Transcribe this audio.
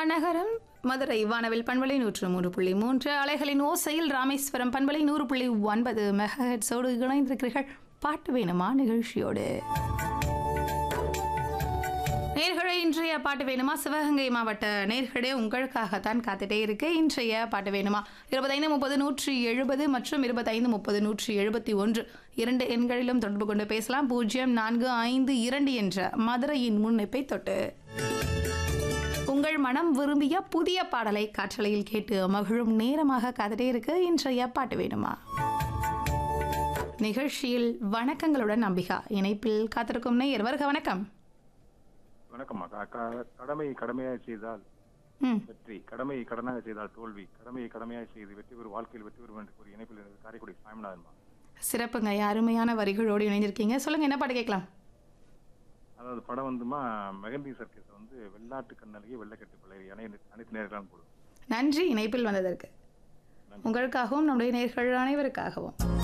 நகரம் மதுரை வானவில் பண்பலை நூற்று மூன்று புள்ளி மூன்று அலைகளின் ஓசையில் ராமேஸ்வரம் பண்பலை நூறு புள்ளி ஒன்பது மெகஹெட்ஸோடு இணைந்திருக்கிறீர்கள் பாட்டு வேணுமா நிகழ்ச்சியோடு நேர்களே இன்றைய பாட்டு வேணுமா சிவகங்கை மாவட்ட நேர்களே உங்களுக்காகத்தான் காத்துட்டே இருக்கு இன்றைய பாட்டு வேணுமா இருபத்தைந்து முப்பது நூற்றி எழுபது மற்றும் இருபத்தைந்து முப்பது நூற்றி எழுபத்தி ஒன்று இரண்டு எண்களிலும் தொடர்பு கொண்டு பேசலாம் பூஜ்ஜியம் நான்கு ஐந்து இரண்டு என்ற மதுரையின் முன்னிப்பை தொட்டு உங்கள் மனம் விரும்பிய புதிய பாடலை காற்றலையில் கேட்டு மகிழும் நேரமாக காத்துட்டே இருக்கு இன்றைய பாட்டு வேணுமா நிகழ்ச்சியில் வணக்கங்களுடன் நம்பிகா இணைப்பில் காத்திருக்கும் நேயர் வருக வணக்கம் வணக்கம் அக்கா க- கடமை கடமையாக செய்தால் ம் வெற்றி கடமை கடனாக செய்தால் தோல்வி கடமையை கடமையாக செய்து வெற்றி பெறும் வாழ்க்கையில் வெற்றி பெறும் என்று கூறி இணைப்பில் இருந்து காரைக்குடி சாமிநாதன் மா. சிறப்புங்க அருமையான வரிகளோடு இணைந்திருக்கீங்க சொல்லுங்க என்ன பாட்டு கேட்கலாம் அதாவது படம் வந்துமா மெகந்தி சர்க்கஸ் வந்து வெள்ளாட்டு கண்ணழகி வெள்ளைக்கட்டு பிள்ளை அனைத்து அனைத்து நேரங்களும் போடும் நன்றி இணைப்பில் வந்ததற்கு நன்றி. உங்களுக்காகவும் நம்முடைய நேர்கள் அனைவருக்காகவும்